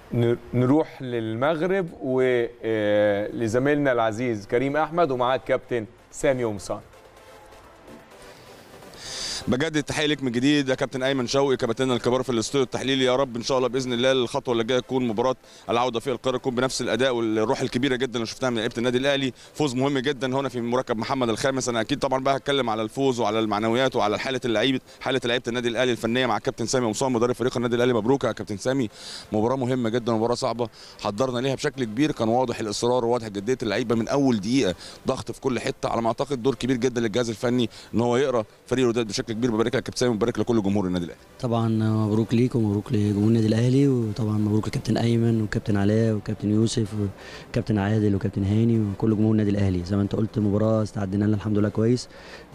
ن- نروح للمغرب ولزميلنا العزيز كريم احمد ومعاه الكابتن سامي قمصان بجدد التحيه ليك من جديد يا كابتن ايمن شوقي كابتننا الكبار في الاستوديو التحليلي يا رب ان شاء الله باذن الله الخطوه اللي جايه تكون مباراه العوده في القاهره تكون بنفس الاداء والروح الكبيره جدا اللي شفناها من لعيبه النادي الاهلي فوز مهم جدا هنا في مركب محمد الخامس انا اكيد طبعا بقى هتكلم على الفوز وعلى المعنويات وعلى حاله اللعيبه حاله لعيبه النادي الاهلي الفنيه مع كابتن سامي قمصان مدرب فريق النادي الاهلي مبروك يا كابتن سامي مباراه مهمه جدا ومباراه صعبه حضرنا ليها بشكل كبير كان واضح الاصرار وواضح جديه اللعيبه من اول دقيقه ضغط في كل حته على ما اعتقد دور كبير جدا للجهاز الفني ان هو يقرا فريق الوداد بشكل كبير ببارك لك يا كابتن سامي وببارك لكل جمهور النادي الاهلي طبعا مبروك ليك ومبروك لجمهور النادي الاهلي وطبعا مبروك لكابتن ايمن وكابتن علاء وكابتن يوسف وكابتن عادل وكابتن هاني وكل جمهور النادي الاهلي زي ما انت قلت مباراه استعدينا لها الحمد لله كويس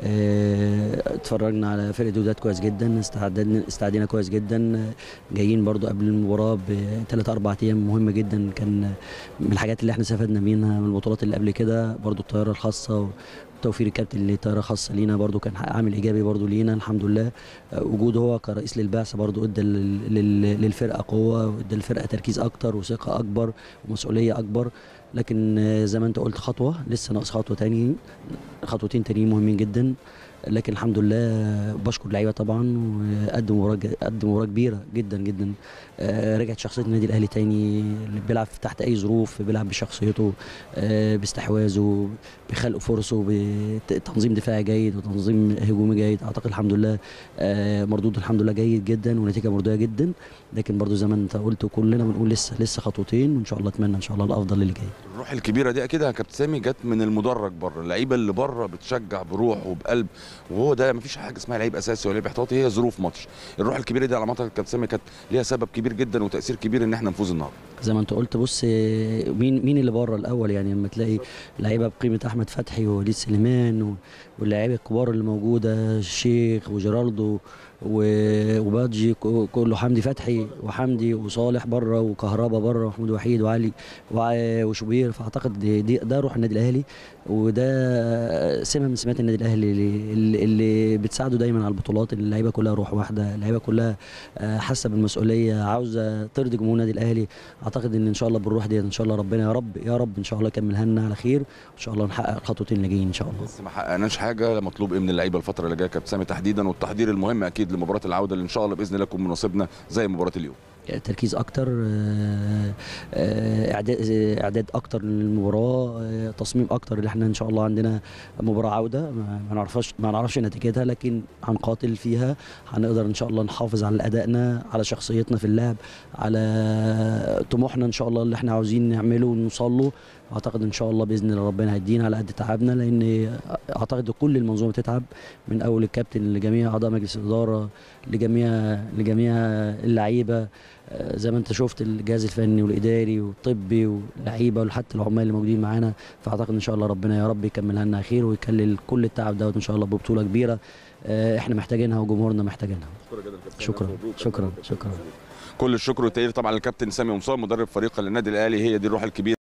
اه، اتفرجنا على فرقه وداد كويس جدا استعدنا استعدينا كويس جدا جايين برضو قبل المباراه بثلاث اربع ايام مهمه جدا كان من الحاجات اللي احنا استفدنا منها من البطولات اللي قبل كده برضو الطياره الخاصه توفير الكابتن اللي طياره خاصه لينا برضو كان عامل ايجابي برضو لينا الحمد لله وجوده هو كرئيس للبعثه برضو ادى لل- لل- للفرقه قوه وادى للفرقه تركيز اكتر وثقه اكبر ومسؤوليه اكبر لكن آه، زي ما انت قلت خطوه لسه ناقص خطوه تاني خطوتين تانيين مهمين جدا لكن الحمد لله بشكر اللعيبه طبعا وقدم مباراه ج- قدم مباراه كبيره جدا جدا آه، رجعت شخصيه النادي الاهلي تاني اللي بيلعب تحت اي ظروف بيلعب بشخصيته آه، باستحواذه بخلق فرصه بتنظيم دفاعي جيد وتنظيم هجومي جيد اعتقد الحمد لله آه، مردود الحمد لله جيد جدا ونتيجه مرضيه جدا لكن برضو زي ما انت قلت كلنا بنقول لسه لسه خطوتين وان شاء الله اتمنى ان شاء الله الافضل اللي جاي الروح الكبيره دي اكيد يا كابتن سامي جت من المدرج بره اللعيبه اللي بره بتشجع بروح وبقلب وهو ده مفيش حاجه اسمها لعيب اساسي ولا لعيب احتياطي هي ظروف ماتش الروح الكبيره دي على ما اعتقد كابتن سامي كانت ليها سبب كبير جدا وتاثير كبير ان احنا نفوز النهارده زي ما انت قلت بص آه، مين مين اللي بره الاول يعني لما تلاقي لعيبه بقيمه احمد فتحي ووليد سليمان و- واللعيبه الكبار اللي موجوده الشيخ وجيرالدو و- وبادجي ك- كله حمدي فتحي وحمدي وصالح بره وكهربا بره ومحمود وحيد وعلي وع- وشوبير فاعتقد دي دي- ده روح النادي الاهلي وده سمه من سمات النادي الاهلي اللي, اللي- اللي بتساعده دايما على البطولات اللي اللعيبه كلها روح واحده اللعيبه كلها آه، حاسه بالمسؤوليه عاوزه ترضي جمهور النادي الاهلي اعتقد ان ان شاء الله بالروح دي ان شاء الله ربنا يا رب يا رب ان شاء الله يكملها لنا على خير وان شاء الله نحقق الخطوتين اللي جايين ان شاء الله بس ما حققناش حاجه مطلوب ايه من اللعيبه الفتره اللي جايه كابتن سامي تحديدا والتحضير المهم اكيد لمباراه العوده اللي ان شاء الله باذن الله يكون من نصيبنا زي مباراه اليوم تركيز اكتر آه، آه، اعداد اعداد اكتر للمباراه آه، تصميم اكتر اللي احنا ان شاء الله عندنا مباراه عوده ما ما نعرفش ما نعرفش نتيجتها لكن هنقاتل فيها هنقدر ان شاء الله نحافظ على ادائنا على شخصيتنا في اللعب على طموحنا ان شاء الله اللي احنا عاوزين نعمله ونوصل له اعتقد ان شاء الله باذن الله ربنا هيدينا على قد تعبنا لان اعتقد كل المنظومه بتتعب من اول الكابتن لجميع اعضاء مجلس الاداره لجميع لجميع اللعيبه آه، زي ما انت شفت الجهاز الفني والاداري والطبي واللعيبه وحتى العمال اللي موجودين معانا فاعتقد ان شاء الله ربنا يا رب يكملها لنا خير ويكلل كل التعب دوت ان شاء الله ببطوله كبيره آه، احنا محتاجينها وجمهورنا محتاجينها شكرا شكرا شكرا كل الشكر والتقدير طبعا للكابتن سامي قمصان مدرب فريق النادي الاهلي هي دي الروح الكبيره